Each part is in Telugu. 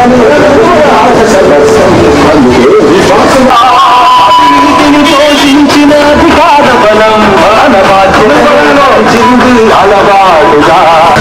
అందుకే విశ్వాసం పోషించిన అధికార బలం మానవాచింది అలవాటుగా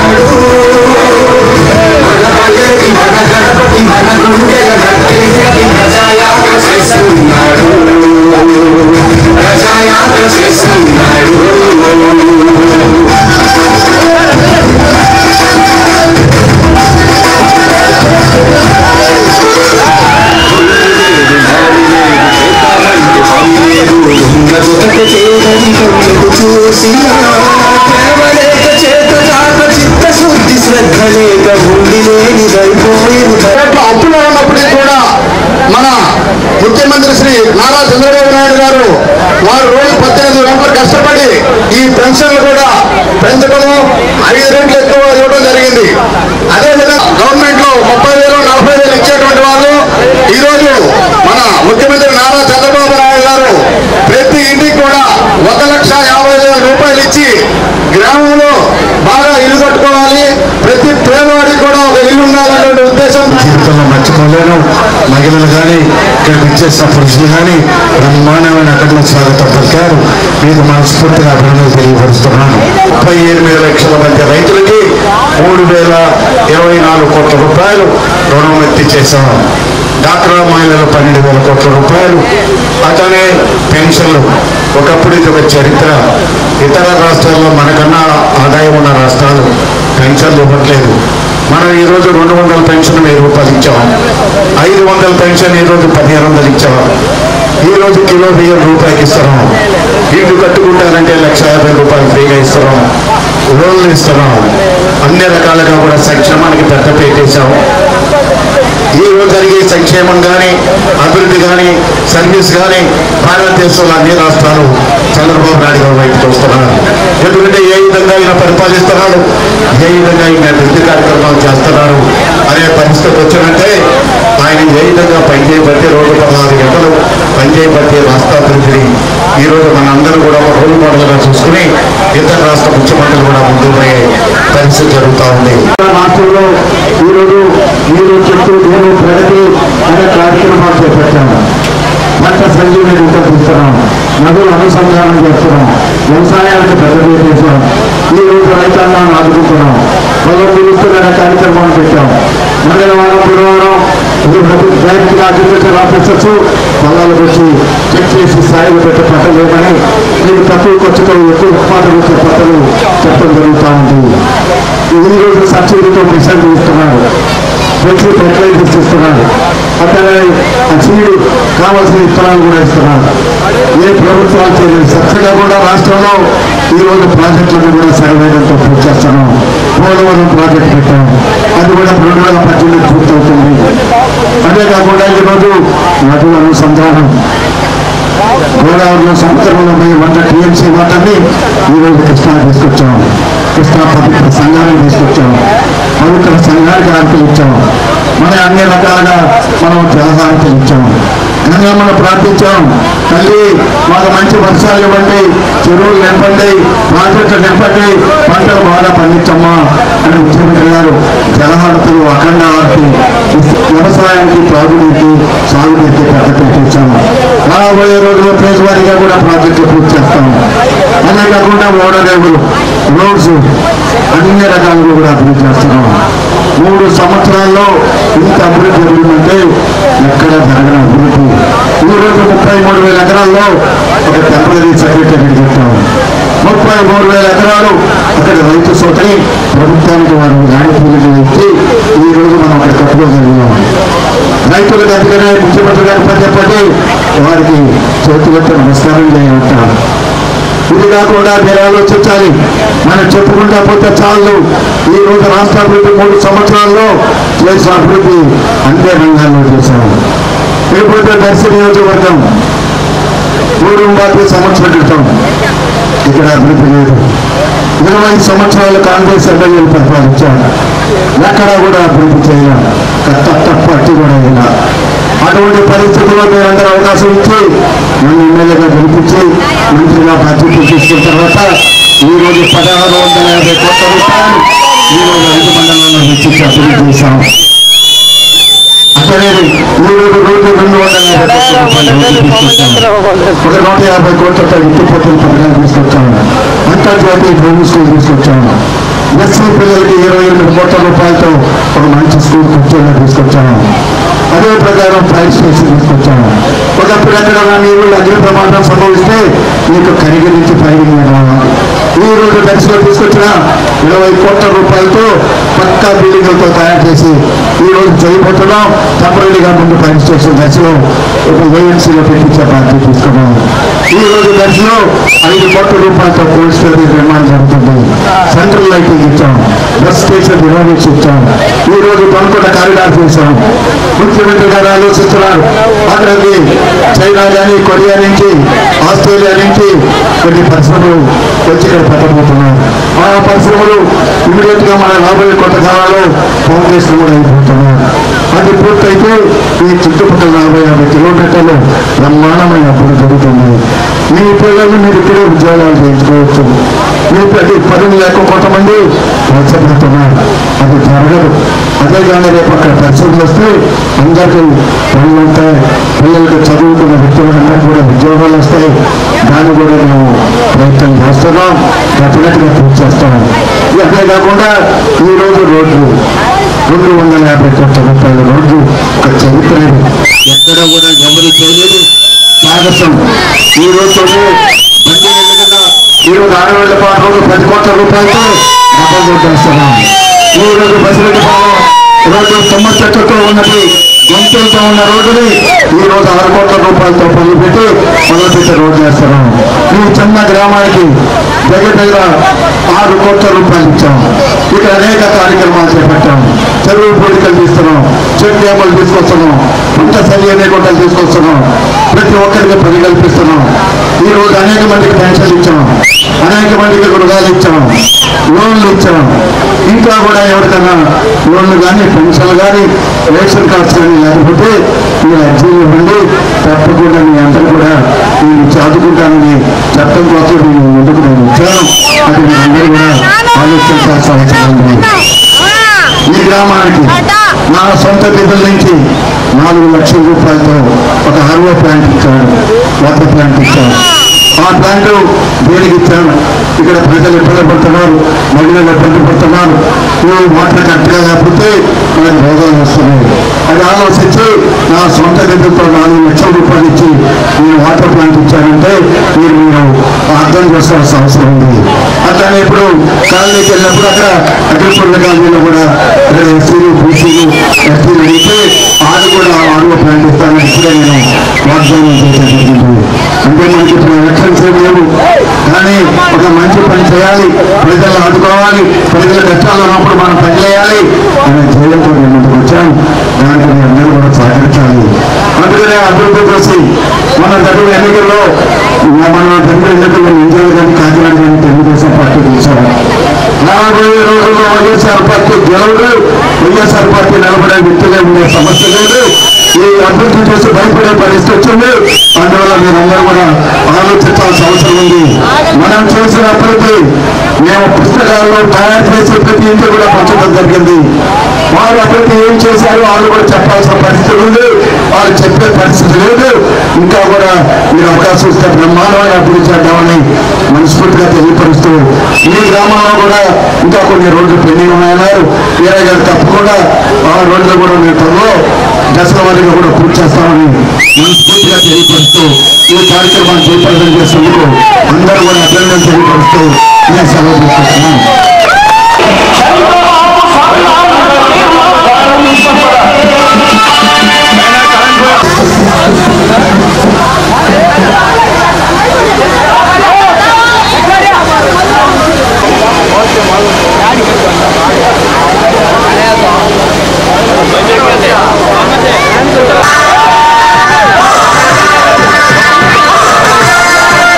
అప్పులు ఉన్నప్పటికీ కూడా మన ముఖ్యమంత్రి శ్రీ నారా చంద్రబాబు నాయుడు గారు వారు రోజు పద్దెనిమిది గంటలు కష్టపడి ఈ పెన్షన్లు కూడా పెంచడము ఐదు రెట్లు ఎక్కువ ఇవ్వడం జరిగింది అదేవిధంగా గవర్నమెంట్ లో ముప్పై వేలు నలభై వేలు ఇచ్చేటువంటి వాళ్ళు ఈ రోజు మన ముఖ్యమంత్రి నారా చంద్రబాబు నాయుడు గారు ప్రతి ఇంటికి కూడా ఒక లక్ష యాభై వేల రూపాయలు ఇచ్చి గ్రామంలో బాగా ఇల్లు కట్టుకోవాలి ప్రతి పేదవాడికి కూడా ఒక ఇల్లు ఉండాలనే ఉద్దేశం జీవితంలో మర్చిపోలేను మహిళలు కానీ ఇక్కడికి ఇచ్చేసిన పురుషులు కానీ బ్రహ్మాండమైన అక్కడిలో స్వాగతం పలికారు మీకు మనస్ఫూర్తిగా అభినందనలు తెలియపరుస్తున్నాను ముప్పై ఎనిమిది లక్షల మంది రైతులకి మూడు వేల ఇరవై నాలుగు కోట్ల రూపాయలు రుణం ఎత్తి చేశాం డాక్రా మహిళలు పన్నెండు వేల కోట్ల రూపాయలు అతనే పెన్షన్లు ఒకప్పుడు ఇది ఒక చరిత్ర ఇతర రాష్ట్రాల్లో మనకన్నా ఆదాయం ఉన్న రాష్ట్రాలు పెన్షన్లు ఇవ్వట్లేదు మనం ఈ రోజు రెండు వందల పెన్షన్ వెయ్యి రూపాయలు ఇచ్చాం ఐదు వందల పెన్షన్ ఈ రోజు పదిహేను వందలు ఇచ్చాం ఈ రోజు కిలో బియ్యం రూపాయికి ఇస్తున్నాం ఇల్లు కట్టుకుంటారంటే లక్ష యాభై రూపాయలు ఫ్రీగా ఇస్తున్నాం లోన్లు ఇస్తున్నాం అన్ని రకాలుగా కూడా సంక్షేమానికి పెద్ద పెట్టేశాం ఈ రోజు జరిగే సంక్షేమం కానీ అభివృద్ధి కానీ సర్వీస్ కానీ భారతదేశంలో అన్ని రాష్ట్రాలు చంద్రబాబు నాయుడు గారి వైపు చూస్తున్నారు ఎందుకంటే ఏ విధంగా ఈయన పరిపాలిస్తున్నాడు ఏ విధంగా ఈయన అభివృద్ధి కార్యక్రమాలు చేస్తున్నారు అనే పరిస్థితి వచ్చినట్టే ఆయన ఏ విధంగా పనిచేయబట్టి రోజు పదహారు గంటలు పనిచేయబట్టి రాష్ట్ర అభివృద్ధిని ఈ రోజు మనందరూ కూడా ఒక రోల్ మోడల్గా చూసుకుని ఇతర రాష్ట్ర ముఖ్యమంత్రులు కూడా ముందుకు పోయే పరిస్థితి జరుగుతూ ఉంది రాష్ట్రంలో ఈరోజు మీరు చెప్తూ నేను ప్రగతి అనే కార్యక్రమాలు చేపట్టాము పంట సంజీవని రూపొందిస్తున్నాం నదులు అనుసంధానం చేస్తున్నాం వ్యవసాయానికి పెద్దది చేసాం ఈ రోజు రైతాంగాన్ని ఆదుకుంటున్నాం పొలం పిలుస్తున్న కార్యక్రమాలు పెట్టాం మంగళవారం బుధవారం బ్యాంక్ అగ్రికల్చర్ ఆఫీసర్స్ పొలాలకు వచ్చి చెక్ చేసి స్థాయిలో పెట్టే పంటలు లేవని మీకు తక్కువ ఖర్చుతో ఎక్కువ ఉత్పాదన వచ్చే పంటలు చెప్పడం జరుగుతూ ఉంది ఈ రోజు సబ్సిడీతో మిషన్ ఇస్తున్నారు వచ్చి ఫెర్టిలైజర్స్ ఇస్తున్నారు అట్లనే ఆ సీడ్ కావాల్సిన విత్తనాలు కూడా ఇస్తున్నారు ఏ ప్రభుత్వాలు చేయలేదు సబ్సిడీ కూడా రాష్ట్రంలో ఈ రోజు ప్రాజెక్టులను కూడా సర్వేదంతో పూర్తి చేస్తున్నాం పోలవరం ప్రాజెక్ట్ పెట్టాం అది కూడా రెండు వేల పద్దెనిమిది పూర్తవుతుంది అంతేకాకుండా ఈరోజు నదుల అనుసంధానం గోదావరిలో సముద్రంలో పోయి వంట టీఎంసీ వాటర్ని ఈరోజు కృష్ణా తీసుకొచ్చాం కృష్ణా పవిత్ర సంఘాన్ని తీసుకొచ్చాం పవిత్ర సంఘానికి ఆర్తలు ఇచ్చాం మన అన్ని రకాలుగా మనం జలహారతలు ఇచ్చాం గంగమ్మను ప్రార్థించాం తల్లి మాకు మంచి వర్షాలు ఇవ్వండి చెరువులు నింపండి ప్రాజెక్టులు నింపండి పంటలు బాగా పండించమ్మా అని ముఖ్యమంత్రి గారు జలహారతలు అఖండ ఆర్తి వ్యవసాయానికి త్రాగునీటి సాగునీటి పెద్దపీట ఇచ్చాము రాబోయే రోజుల్లో ఫేజ్ వారీగా కూడా ప్రాజెక్టులు పూర్తి చేస్తాము అదే కాకుండా ఓడరేవులు రోడ్స్ అన్ని రకాలుగా కూడా అభివృద్ధి చేస్తున్నాం మూడు సంవత్సరాల్లో ఇంత అభివృద్ధి జరిగిందంటే ఎక్కడ జరగని అభివృద్ధి ఈ రోజు ముప్పై మూడు వేల ఎకరాల్లో ఒక టెంపరీ సెక్రటరీ పెట్టాము ముప్పై మూడు వేల ఎకరాలు అక్కడ రైతు సోదరి ప్రభుత్వానికి వారు ల్యాండ్ పూజలు ఇచ్చి ఈ రోజు మనం అక్కడ కట్టుకోగలిగాం రైతులకు అందుకనే ముఖ్యమంత్రి గారు పదే పదే వారికి చేతులెత్తి నమస్కారం చేయాలంటారు ఇది కాకుండా మీరు ఆలోచించాలి మనం చెప్పుకుంటా పోతే చాలు ఈ రోజు రాష్ట్ర అభివృద్ధి మూడు సంవత్సరాల్లో చేసిన అభివృద్ధి అన్ని రంగాల్లో చేశాము లేకపోతే దర్శి నియోజకవర్గం మూడు పార్టీ సంవత్సరం క్రితం ఇక్కడ అభివృద్ధి లేదు ఇరవై సంవత్సరాలు కాంగ్రెస్ ఎమ్మెల్యేలు పరిపాలించారు ఎక్కడా కూడా అభివృద్ధి చేయాలి తప్ప పట్టి కూడా ఇలా అటువంటి పరిస్థితుల్లో మీరందరూ అవకాశం ఇచ్చి నన్ను ఎమ్మెల్యేగా గెలిపించి మంత్రిగా బాధ్యతలు తీసుకున్న తర్వాత ఈ రోజు పదహారు వందల యాభై కోట్ల రూపాయలు ఈ రోజు ఐదు మండలాల్లో వెచ్చించి అభివృద్ధి చేశాం పాయింట్స్ అనేది ఈ రోజు రోజు రెండు వందల యాభై కోట్ల రూపాయలు తీసుకొచ్చాము. ఒక నూట యాభై కోట్లతో ఎత్తిపోతున్న పథకాలు తీసుకొచ్చాము అంతర్జాతీయ భూమి స్కూల్ తీసుకొచ్చాము ఎస్సీ పిల్లలకి ఇరవై ఎనిమిది కోట్ల రూపాయలతో ఒక మంచి స్కూల్ కూర్చొని తీసుకొచ్చాము అదే ప్రకారం ఫైర్ స్టేషన్ తీసుకొచ్చాము ఒకప్పుడు ఎక్కడైనా నీరు అగ్ని ప్రమాదం సంభవిస్తే నీకు కరిగి నుంచి ఫైరింగ్ రావాలి ఈ రోజు దర్శలో తీసుకొచ్చిన ఇరవై కోట్ల రూపాయలతో పక్కా బిల్డింగ్లతో తయారు చేసి ఈ రోజు చేయబోతున్నాం టెంపరీగా ముందు ఫైర్ స్టేషన్ దర్శలో ఒక ఏఎన్సీలో పెట్టించే బాధ్యత తీసుకున్నాం ఈ రోజు దర్శలో ఐదు కోట్ల రూపాయలతో కోల్డ్ స్టోరేజ్ నిర్మాణం జరుగుతుంది సెంట్రల్ లైటింగ్ ఇచ్చాం బస్ స్టేషన్ రినోవేట్ ఇచ్చాం ఈ రోజు కొనుక్కున్న కారిడార్ చేశాం ముఖ్యమంత్రి గారు ఆలోచిస్తున్నారు అక్కడికి చైనా కానీ కొరియా నుంచి ఆస్ట్రేలియా నుంచి కొన్ని పరిశ్రమలు వచ్చి ఇక్కడ పెట్టబోతున్నారు ఆ పరిశ్రమలు ఇమీడియట్ గా మన రాబోయే కొత్త కాలంలో ఫౌండేషన్ కూడా అయిపోతున్నారు అది పూర్తయితే ఈ చుట్టుపక్కల నలభై యాభై కిలోమీటర్లు బ్రహ్మాండమైన అభివృద్ధి జరుగుతుంది మీ పిల్లలు మీరు ఇక్కడే ఉద్యోగాలు చేయించుకోవచ్చు మీ ప్రతి పనులు లేక కొంతమంది వచ్చబడుతున్నారు అది జరగదు అదే కానీ రేపు అక్కడ పరిస్థితులు వస్తే అందరికీ పనులు ఉంటాయి పిల్లలకి చదువుకున్న వ్యక్తులందరికీ కూడా ఉద్యోగాలు వస్తాయి దాన్ని కూడా మేము ప్రయత్నం చేస్తున్నాం డెఫినెట్గా పూర్తి చేస్తాం అదే కాకుండా ఈ రోజు రోడ్లు రెండు వందల యాభై కోట్ల రూపాయల రోడ్లు ఒక చరిత్ర ఇది. ఎక్కడ కూడా ఎవరు చేయలేదు సాగసం ఈ రోజు బండి నిలకడ ఈ రోజు ఆరు వేల పాటు రోజు పది కోట్ల రూపాయలతో డబ్బులు కొట్టేస్తున్నాం ఈ రోజు బసిరెడ్డి పాలెం రోజు తుమ్మ చెట్టుతో ఉన్నది గొంతులతో ఉన్న రోడ్డుని ఈ రోజు ఆరు కోట్ల రూపాయలతో పనులు పెట్టి మొదలుపెట్టి రోడ్డు వేస్తున్నాం ఈ చిన్న గ్రామానికి దగ్గర దగ్గర ఆరు కోట్ల రూపాయలు ఇచ్చాం ఇక్కడ అనేక కార్యక్రమాలు చేపట్టాం చెరువు పోలికలు తీస్తున్నాం చెక్ డ్యాములు తీసుకొస్తున్నాం పంట సరి అనే గుంటలు తీసుకొస్తున్నాం ప్రతి ఒక్కరికి పని కల్పిస్తున్నాం ఈ రోజు అనేక మందికి పెన్షన్లు ఇచ్చాం అనేక మందికి రుణాలు ఇచ్చాం లోన్లు ఇచ్చాం ఇంకా కూడా ఎవరికైనా లోన్లు కానీ పెన్షన్లు కానీ రేషన్ కార్డ్స్ కానీ లేకపోతే మీరు అర్జీలు ఇవ్వండి తప్పకుండా మీ అందరూ కూడా నేను చదువుకుంటానని చట్టం కోసం నేను ముందుకు నేను వచ్చాను అది మీ అందరూ కూడా ఆలోచించాల్సిన అవసరం ఉంది ఈ గ్రామానికి నా సొంత నిధుల నుంచి నాలుగు లక్షల రూపాయలతో ఒక హర్వో ప్లాంట్ ఇచ్చాడు వాటర్ ప్లాంట్ ఇచ్చాడు ఆ ప్లాంట్ దేనికి ఇచ్చాను ఇక్కడ ప్రజలు ఇబ్బంది పడుతున్నారు మహిళలు ఇబ్బంది పడుతున్నారు ఈ వాటర్ కరెక్ట్గా లేకపోతే మనకు రోగాలు వస్తున్నాయి అది ఆలోచించి నా సొంత నిధులతో నాలుగు లక్షల రూపాయలు ఇచ్చి నేను వాటర్ ప్లాంట్ ఇచ్చానంటే మీరు మీరు అర్థం చేసుకోవాల్సిన అవసరం ఉంది అట్లానే ఇప్పుడు కాలనీకి వెళ్ళినప్పుడు అక్కడ అగ్రిపూర్ణ కాలనీలో కూడా అక్కడ ఎస్సీలు బీసీలు ఎస్టీలు అడిగితే వాళ్ళు కూడా ఆరువ ప్లాంట్ ఇస్తానని ఇప్పుడే నేను వాగ్దానం చేసే జరిగింది అంటే మనకి ఇప్పుడు ఎలక్షన్స్ ఏమి లేవు కానీ ఒక మంచి పని చేయాలి ప్రజలను ఆదుకోవాలి ప్రజల కష్టాలు ఉన్నప్పుడు మనం పని చేయాలి అనే ధ్యేయంతో నేను ముందుకు వచ్చాను దానికి మీ అందరూ కూడా సహకరించాలి అందుకనే అభివృద్ధి చేసి మన దగ్గర ఎన్నికల్లో మన దగ్గర ఎన్నికల్లో నిజాలు కానీ కాకినాడ కానీ తెలుగుదేశం పార్టీ గెలిచారు రాబోయే రోజుల్లో వైఎస్ఆర్ పార్టీ గెలవదు వైఎస్ఆర్ పార్టీ నిలబడే వ్యక్తిగా ఉండే సమస్య లేదు ఈ అభివృద్ధి చేసి భయపడే పరిస్థితి వచ్చింది అందువల్ల మీరందరూ కూడా ఆలోచించాల్సిన అవసరం ఉంది మనం చేసిన అభివృద్ధి మేము పుస్తకాల్లో తయారు చేసే ప్రతి ఇంటి కూడా పంచడం జరిగింది వారు అభివృద్ధి ఏం చేశారో వాళ్ళు కూడా చెప్పాల్సిన పరిస్థితి ఉంది వాళ్ళు చెప్పే పరిస్థితి లేదు ఇంకా కూడా మీరు అవకాశం ఇస్తే బ్రహ్మాండమైన అభివృద్ధి చేద్దామని మనస్ఫూర్తిగా తెలియపరుస్తూ ఈ గ్రామంలో కూడా ఇంకా కొన్ని రోడ్లు పెండింగ్ ఉన్నాయన్నారు వేరే గారు తప్పకుండా ఆ రోడ్లు కూడా మేము త్వరలో దశల వారీగా కూడా పూర్తి చేస్తామని మనస్ఫూర్తిగా తెలియపరుస్తూ ఈ కార్యక్రమాన్ని జయప్రదం చేసేందుకు అందరూ కూడా అభినందన తెలియపరుస్తూ నేను సెలవు తీసుకుంటున్నాను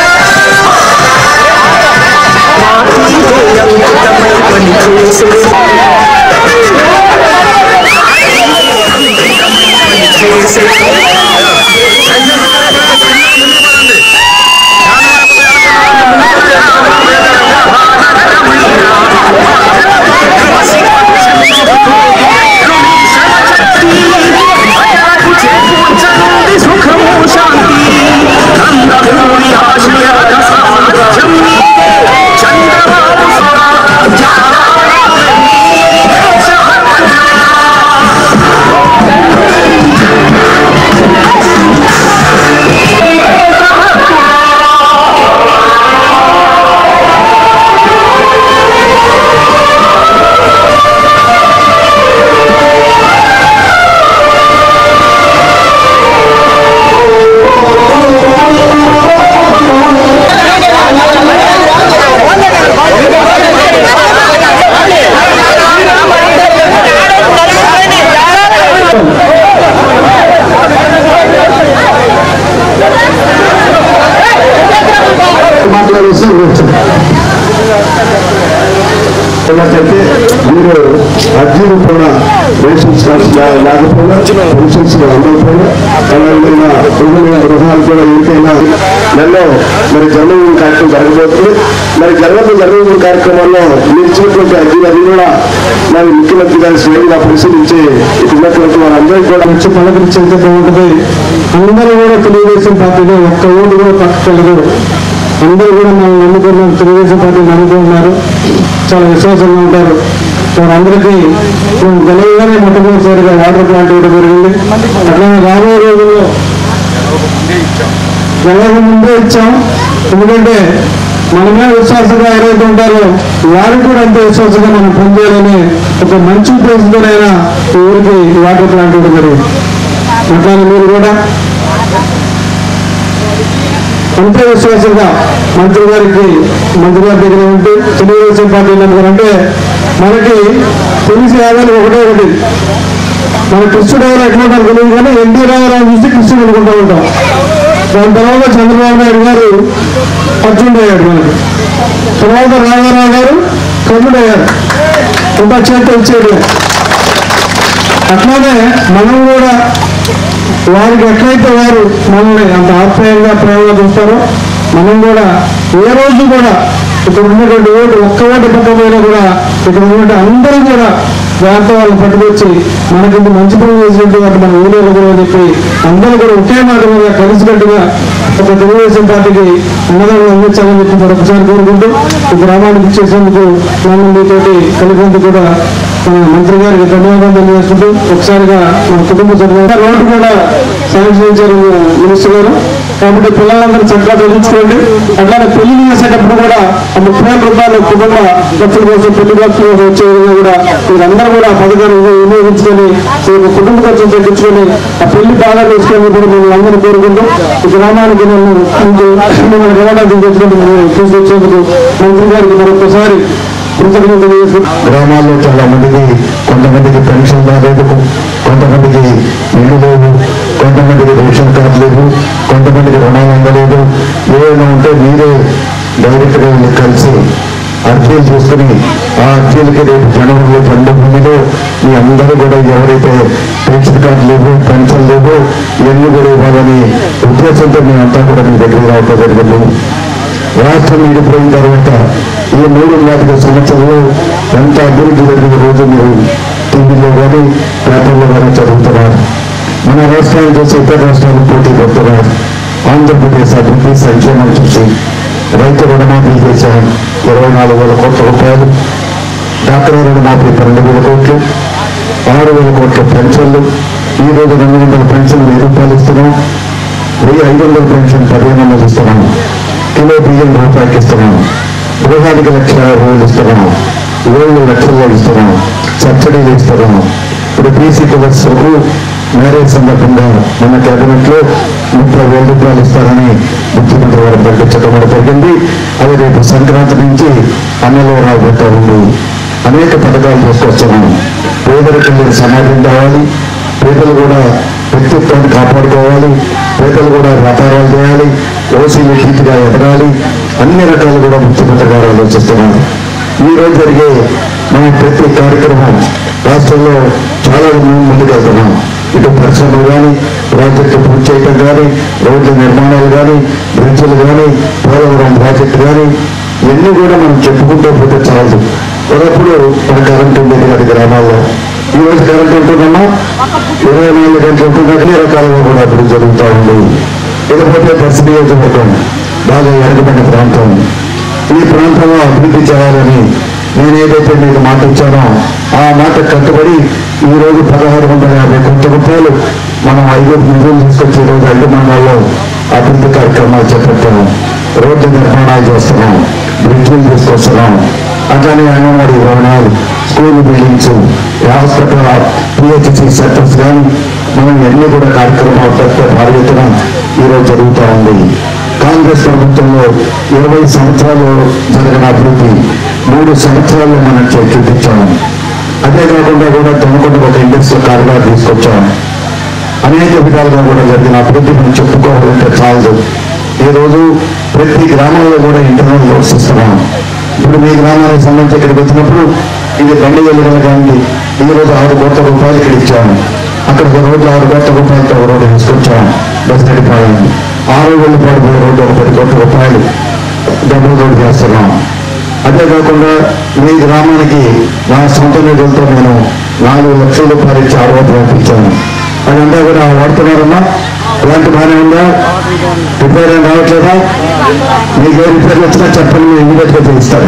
Thank you. ఎవరు కూడా రేషన్స్ కార్డ్స్ లే- లేకపోయినా పెన్షన్స్ అందకపోయినా అలాగే గృహ గృహాలు కూడా ఎవరికైనా నెలలో మరి జన్మభూమి కార్యక్రమం జరగబోతుంది మరి జరగబోయే జన్మభూమి కార్యక్రమంలో మీరు ఇచ్చినటువంటి అర్జీలు అది కూడా మరి ముఖ్యమంత్రి గారి స్వయంగా పరిశీలించి ఇచ్చినటువంటి వారందరికీ కూడా వచ్చి పలకరించే బాగుంటుంది అందరూ కూడా తెలుగుదేశం పార్టీలో ఒక్క ఓటు కూడా పక్కకెళ్ళదు అందరూ కూడా మనం నమ్ముకున్నారు తెలుగుదేశం పార్టీని నమ్ముకుంటున్నారు చాలా విశ్వాసంగా ఉంటారు వారందరికీ మేము తెలంగాణ మొట్టమొదటిసారిగా వాటర్ ప్లాంట్ ఇవ్వడం జరిగింది అట్లానే రాబోయే రోజుల్లో జగన్ ముందే ఇచ్చాం ఎందుకంటే మనమే విశ్వాసంగా ఎవరైతే ఉంటారో వారికి కూడా అంతే విశ్వాసంగా మనం పనిచేయాలని ఒక మంచి ఉద్దేశంతోనైనా ఈ ఊరికి వాటర్ ప్లాంట్ ఇవ్వడం జరిగింది అట్లానే మీరు కూడా అంతే విశ్వాసంగా మంత్రి గారికి మంత్రి గారి దగ్గర ఉంటూ తెలుగుదేశం పార్టీ నలుగురు అంటే మనకి తెలిసి ఆదాలు ఒకటే ఒకటి మన కృష్ణుడు ఎవరు ఎట్లా ఉంటారు తెలియదు కానీ ఎన్టీ రామారావు చూసి కృష్ణుడు అనుకుంటూ ఉంటాం దాని తర్వాత చంద్రబాబు నాయుడు గారు అర్జునుడు అయ్యాడు మనకి తర్వాత రామారావు గారు కర్ణుడు అయ్యారు ఇంకా చేత ఇచ్చేది అట్లానే మనం కూడా వారికి ఎట్లయితే వారు మనల్ని అంత ఆప్యాయంగా ప్రేమగా చూస్తారో మనం కూడా ఏ రోజు కూడా ఇక్కడ ఉన్నటువంటి ఓటు ఒక్క ఓటు పక్కపోయినా కూడా ఇక్కడ ఉన్నటువంటి అందరూ కూడా జాగ్రత్త వాళ్ళు పట్టుకొచ్చి మనకి ఇంత మంచి పని చేసినట్టు వాటి మన ఊళ్ళో కూడా అని చెప్పి అందరూ కూడా ఒకే మాట మీద కలిసికట్టుగా ఒక తెలుగుదేశం పార్టీకి అన్నదానం అందించాలని చెప్పి మరొకసారి కోరుకుంటూ ఈ గ్రామానికి ఇచ్చేసేందుకు నన్ను మీతోటి కలిపేందుకు కూడా మన మంత్రి గారికి ధన్యవాదాలు తెలియజేస్తుంటూ ఒకసారిగా మన కుటుంబ సభ్యులు రోడ్డు కూడా శాంక్షన్ ఇచ్చారు మినిస్టర్ గారు కాబట్టి పిల్లలందరూ చక్కగా చదివించుకోండి అట్లానే పెళ్లి చేసేటప్పుడు కూడా ఆ ముప్పై వేల రూపాయలు కుటుంబ ఖర్చుల కోసం పెళ్లి ఖర్చుల కోసం వచ్చే విధంగా కూడా మీరందరూ కూడా ఆ పథకాన్ని వినియోగించుకొని మీ యొక్క కుటుంబ ఖర్చులు తగ్గించుకొని ఆ పెళ్లి బాగా చేసుకొని కూడా మేము అందరూ కోరుకుంటూ ఈ గ్రామానికి నన్ను ఇంకో మిమ్మల్ని రవాణా తీసుకొచ్చినందుకు తీసుకొచ్చేందుకు మంత్రి గారికి మరొకసారి కృతజ్ఞతలు తెలియజేస్తున్నాను గ్రామాల్లో చాలా మందికి కొంతమందికి పెన్షన్ రాలేదు కొంతమందికి ఇల్లు లేవు కొంతమందికి రేషన్ కార్డు లేవు కొంతమందికి రుణాలు అందలేదు ఏమైనా ఉంటే మీరే డైరెక్ట్గా వెళ్ళి కలిసి అర్జీలు చూసుకుని ఆ అర్జీలకి రేపు జనవరిలో పంతొమ్మిదిలో మీ అందరూ కూడా ఎవరైతే పెన్షన్ కార్డు లేవు పెన్షన్ లేవు ఇవన్నీ కూడా ఇవ్వాలని ఉద్దేశంతో మేమంతా కూడా మీ దగ్గర రావడం జరిగింది రాష్ట్రం విడిపోయిన తర్వాత ఈ మూడు నాలుగు సంవత్సరాలు ఎంత అభివృద్ధి జరిగిన రోజు మీరు టీవీలో కానీ పేపర్లో కానీ చదువుతున్నారు మన రాష్ట్రాలు చూసి ఇతర రాష్ట్రాలు పోటీ పడుతున్నారు ఆంధ్రప్రదేశ్ అభివృద్ధి సంక్షేమం చూసి రైతు రుణమాఫీ చేశాం ఇరవై నాలుగు వేల కోట్ల రూపాయలు డాక్టర్ రుణమాఫీ పన్నెండు వేల కోట్లు ఆరు వేల కోట్ల పెన్షన్లు ఈ రోజు రెండు వందల పెన్షన్ వెయ్యి రూపాయలు ఇస్తున్నాం వెయ్యి ఐదు వందల పెన్షన్ పదిహేను వందలు ఇస్తున్నాము కిలో బియ్యం రూపాయలకి ఇస్తున్నాము గృహానికి లక్ష యాభై వేలు ఇస్తున్నాము ఏడు లక్షల్లో ఇస్తున్నాము సబ్సిడీలు ఇస్తున్నాము ఇప్పుడు బీసీ కులర్స్కు మ్యారేజ్ సందర్భంగా మన కేబినెట్ లో ముప్పై వేల రూపాయలు ఇస్తారని ముఖ్యమంత్రి గారు ప్రకటించడం కూడా జరిగింది అది రేపు సంక్రాంతి నుంచి అమలు రాబోతా ఉంది అనేక పథకాలు తీసుకొస్తున్నాము పేదరికం లేని సమాజం కావాలి పేదలు కూడా వ్యక్తిత్వాన్ని కాపాడుకోవాలి పేదలు కూడా వ్యాపారాలు చేయాలి ఓసీలు రీతిగా ఎదగాలి అన్ని రకాలు కూడా ముఖ్యమంత్రి గారు ఆలోచిస్తున్నారు ఈ రోజు జరిగే మన ప్రతి కార్యక్రమం రాష్ట్రంలో చాలా మేము ముందుకెళ్తున్నాం ఇటు పరిశ్రమలు కానీ ప్రాజెక్టు పూర్తి చేయటం కానీ రోడ్ల నిర్మాణాలు కానీ బ్రిడ్జిలు కానీ పోలవరం ప్రాజెక్టు కానీ ఇవన్నీ కూడా మనం చెప్పుకుంటూ పోతే చాలదు ఒకప్పుడు మన కరెంట్ ఉండేది కాదు గ్రామాల్లో ఈ రోజు కరెంట్ ఉంటుందమ్మా ఇరవై నాలుగు గంటలు ఉంటుంది అన్ని రకాలుగా కూడా అభివృద్ధి జరుగుతూ ఉంది ఇకపోతే బస్ నియోజకవర్గం బాగా వెనుకబడిన ప్రాంతం ఈ ప్రాంతంలో అభివృద్ధి చేయాలని నేను ఏదైతే మీకు మాట ఇచ్చానో ఆ మాట కట్టుబడి ఈ రోజు పదహారు వందల యాభై కోట్ల రూపాయలు మనం ఐదు నిధులు తీసుకొచ్చి ఈ రోజు ఐదు మండలాల్లో అభివృద్ధి కార్యక్రమాలు చేపట్టాము రోడ్ల నిర్మాణాలు చేస్తున్నాం బ్రిడ్జిలు తీసుకొస్తున్నాం అట్లానే అంగన్వాడీ భవనాలు school buildings hospital PHC centres కానీ మనం ఎన్ని కూడా కార్యక్రమాలు పెద్ద భారీ ఎత్తున ఈరోజు జరుగుతూ ఉంది కాంగ్రెస్ ప్రభుత్వంలో ఇరవై సంవత్సరాలు జరిగిన అభివృద్ధి మూడు సంవత్సరాలు మనం చూ- చూపించాము అదే కాకుండా కూడా తొమ్మిది ఒక ఇండస్ట్రియల్ కారిడార్ తీసుకొచ్చాము అనేక విధాలుగా కూడా జరిగిన అభివృద్ధి మనం చెప్పుకోవాలంటే చాలదు ఈ రోజు ప్రతి గ్రామంలో కూడా ఇంటర్నల్ రోడ్స్ ఇస్తున్నాం ఇప్పుడు మీ గ్రామానికి సంబంధించి ఇక్కడికి వచ్చినప్పుడు ఇది బండి వెళ్ళగలగాలి ఈ రోజు ఆరు కోట్ల రూపాయలు ఇక్కడ ఇచ్చాము అక్కడ ఒక రోడ్లు ఆరు కోట్ల రూపాయలతో ఒక రోడ్డు తీసుకొచ్చాము బస్ నడిపాలని ఆరు వేల పడిపోయే రోడ్డు ఒక పది కోట్ల రూపాయలు డబ్బులు రోడ్డు చేస్తున్నాం అదే కాకుండా మీ గ్రామానికి నా సొంత నిధులతో నేను నాలుగు లక్షల రూపాయలు ఇచ్చి అరవై పంపించాను అదంతా కూడా వాడుతున్నారమ్మా అలాంటి బాగానే ఉందా రిపేర్ ఏం రావట్లేదా మీకు ఏ రిపేర్ వచ్చినా చెప్పండి మేము ఇమీడియట్గా తెలుస్తాను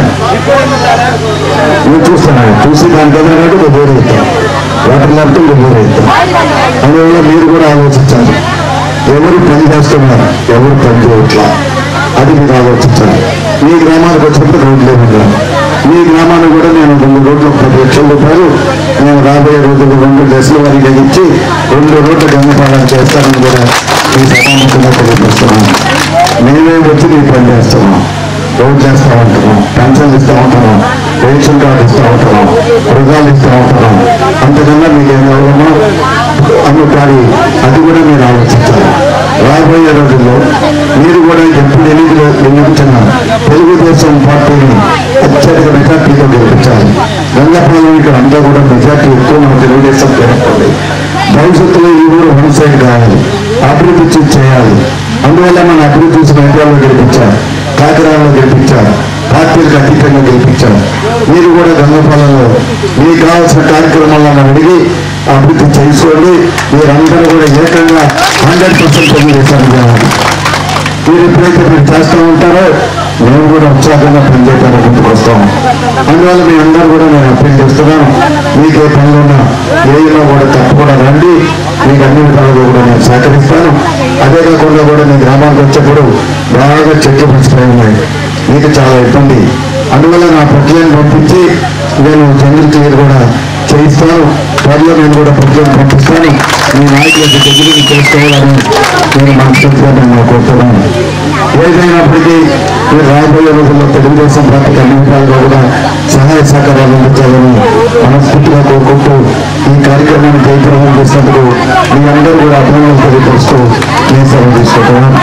నేను చూస్తాను చూసి దానికి ఎదురుగా వేరే ఇస్తాను వాటర్ లేకపోతే ఇంకా వేరే ఇస్తాను అందువల్ల మీరు కూడా ఆలోచించాలి ఎవరు పని చేస్తున్నారు ఎవరు పని చేయట్లా అది మీరు ఆలోచించాలి మీ గ్రామానికి వచ్చినప్పుడు రోడ్లు లేకుండా మీ గ్రామానికి కూడా నేను రెండు రోడ్లు పది లక్షల రూపాయలు నేను రాబోయే రోజుల్లో రెండు దశల వారీగా ఇచ్చి రెండు రోడ్ల గంగపాలన చేస్తానని కూడా ఈ సభాముఖంగా తెలియపరుస్తున్నాను మేమే వచ్చి మీ పని చేస్తున్నాం రోడ్లు వేస్తూ ఉంటున్నాం పెన్షన్లు ఇస్తూ ఉంటున్నాం రేషన్ కార్డు ఇస్తూ ఉంటున్నాం మృగాలు ఇస్తూ ఉంటున్నాం అంతకన్నా మీకు ఏం కావాలన్నా అను కానీ అది కూడా మీరు ఆలోచించాలి రాబోయే రోజుల్లో మీరు కూడా ఎప్పుడు ఎన్నికలు ఎన్నికచిన తెలుగుదేశం పార్టీని అత్యధిక మెజార్టీతో గెలిపించాలి గంగపాలెం ఇక్కడ అంతా కూడా మెజార్టీ ఎక్కువ మన తెలుగుదేశం పేరుంటుంది భవిష్యత్తులో ఈ ఊరు వన్ సైడ్ కావాలి అభివృద్ధి చే- చేయాలి అందువల్ల మన అభివృద్ధి చూసిన ఇండియాలో గెలిపించారు కాకినాడలో గెలిపించారు పార్టీలకు అతీతంగా గెలిపించారు మీరు కూడా గంగపాలెంలో మీకు కావాల్సిన కార్యక్రమాలను అడిగి అభివృద్ధి చేసుకోండి మీరందరూ కూడా ఏకంగా హండ్రెడ్ పర్సెంట్ తెలుగుదేశానికి కావాలి మీరు ఎప్పుడైతే మీరు చేస్తూ ఉంటారో మేము కూడా ఉత్సాహంగా పనిచేయడానికి ముందుకు వస్తాం అందువల్ల మీ అందరూ కూడా నేను అప్పీల్ చేస్తున్నాను మీకు ఏ పనులు ఉన్నా ఏదో కూడా తప్పకుండా రండి మీకు అన్ని విధాలుగా కూడా నేను సహకరిస్తాను అదే కాకుండా కూడా మీ గ్రామానికి వచ్చేప్పుడు బాగా చెట్లు పెంచుతాయి ఉన్నాయి మీకు చాలా ఇబ్బంది అందువల్ల నా ప్రజలను పంపించి నేను జంగిల్ క్లియర్ కూడా చేయిస్తాను త్వరలో నేను కూడా ప్రజలను పంపిస్తాను మీ నాయకులకు దగ్గరికి చేసుకోవాలని నేను మనస్ఫూర్తిగా నేను కోరుతున్నాను ఏదైనప్పటికీ మీరు రాబోయే రోజుల్లో తెలుగుదేశం పార్టీకి అన్ని విధాలుగా కూడా సహాయ సహకారాలు అందించాలని మనస్ఫూర్తిగా కోరుకుంటూ ఈ కార్యక్రమాన్ని జయప్రదం చేసినందుకు మీ అందరూ కూడా అభినందనలు తెలియపరుస్తూ నేను సెలవు తీసుకుంటున్నాను